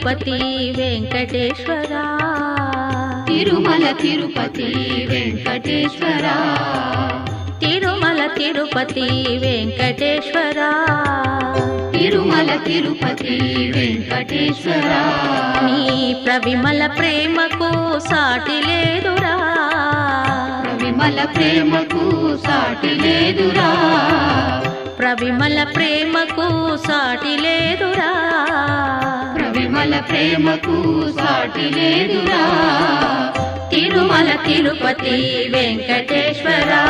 తిరుపతి వెంకటేశ్వరా తిరుమల తిరుపతి వెంకటేశ్వర తిరుమల తిరుపతి వెంకటేశ్వరా తిరుమల తిరుపతి వెంకటేశ్వర నీ ప్రవిమల ప్రేమకు సాటి లేదురా విమల ప్రేమకు సాటి లేదురా ప్రవిమల ప్రేమకు సాటి లేదురా విమల ప్రేమకు సాటి లేదురా తిరుమల తిరుపతి వెంకటేశ్వరా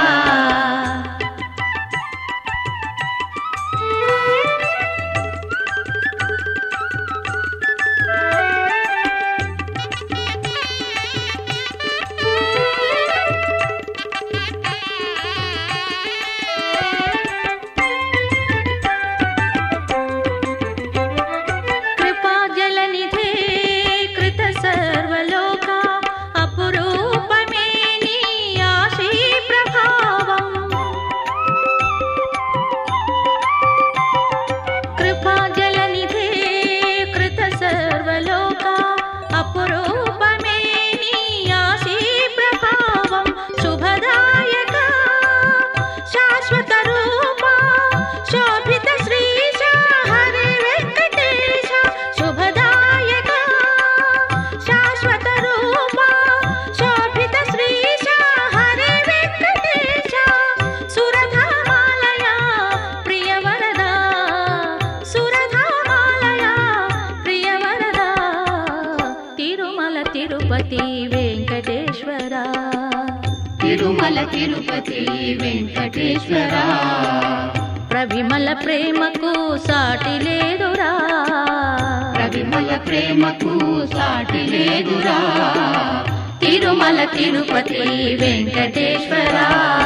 కృపాజలనిధే కృత సర్వలోక అపురూపమే నీ ఆశీ ప్రభావం కృపాజలనిధే కృత సర్వలోక అపురూపమే నీ ఆశీ ప్రభావం శుభదాయక శాశ్వత రూప శోభిత శ్రీశ హరి వెంకటేశ శుభదాయక శాశ్వత రూప శోభిత శ్రీశ హరి వెంకటేశ సురధామాలయ ప్రియవరద సురధామాలయ ప్రియవరద తిరుమల తిరుపతి వెంకటేశ్వర తిరుమల తిరుపతి వెంకటేశ్వర ప్రవిమల ప్రేమకు సాటి లేదురా విమల ప్రేమకు సాటి లేదురా తిరుమల తిరుపతి వెంకటేశ్వరా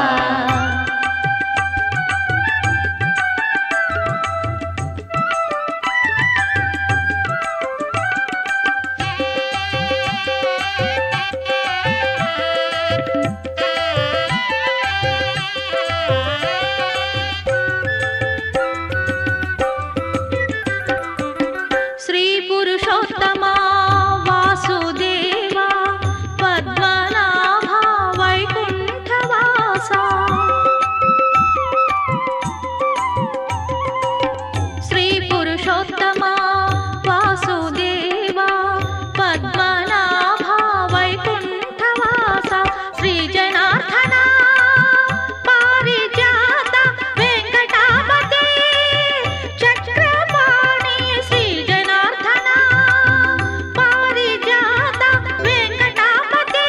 శ్రీ పురుషోత్తమా వాసుదేవా పద్మనాభ వైకుంఠవాస శ్రీ పురుషోత్తమా వాసుదేవా పద్మనాభ వైకుంఠవాస శ్రీ జనార్దన పారిజాత వెంకటాపతే చక్రపాణి శ్రీ జనార్దన పారిజాత వెంకటాపతే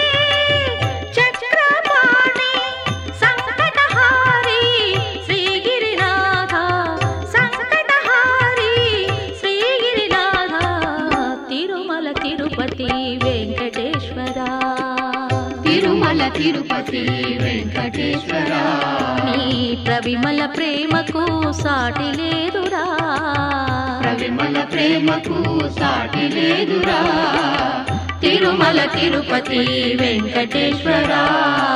చక్రపాణి సంకటహారి శ్రీగిరినాథ సంకటహారి శ్రీగిరినాథ తిరుమల తిరుపతి వెంకటేశ్వర తిరుమల తిరుపతి వెంకటేశ్వర నీ ప్రవిమల ప్రేమకు సాటి లేదురా విమల ప్రేమకు సాటి లేదురా తిరుమల తిరుపతి వెంకటేశ్వరా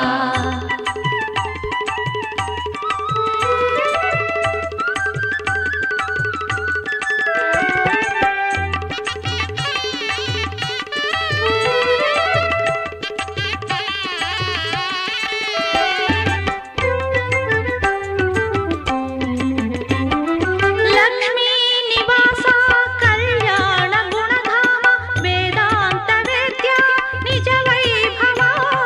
లక్ష్మీ నివాస కళ్యాణ గుణధామ వేదాంత వేద్య నిజ వైభవ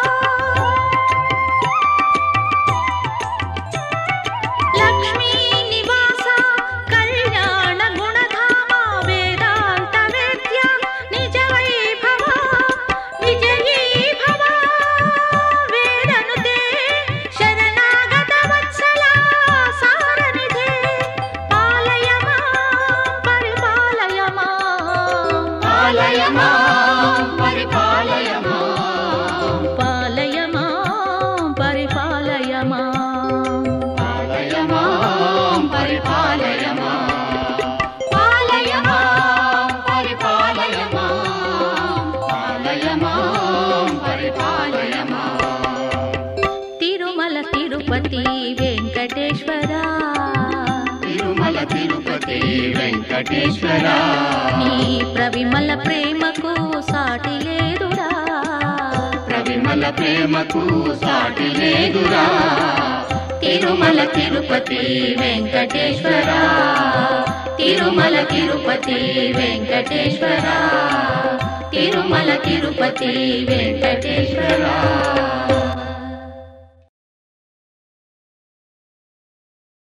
లక్ష్మీ నివాస కళ్యాణ గుణధామ వేదాంత వేద్య నిజ వైభవ విజయీ భవ వేదనుతే శరణాగత వత్సల సారనిధే పాలయ పరిపాలయ పాలయ మాం, పరిపాలయ మాం. పాలయ పరిపాలయ పాలయ మాం, పరిపాలయ మాం. పాలయ మాం, పరిపాలయ మాం. పాలయ మాం, పరిపాలయ మాం. తిరుమల తిరుపతి వెంకటేశ్వర తిరుమల తిరుపతి తిరుపతి వెంకటేశ్వర నీ ప్రవిమల ప్రేమకు సాటి లేదురా ప్రవిమల ప్రేమకు సాటి లేదురా తిరుమల తిరుపతి వెంకటేశ్వర తిరుమల తిరుపతి వెంకటేశ్వర తిరుమల తిరుపతి వెంకటేశ్వర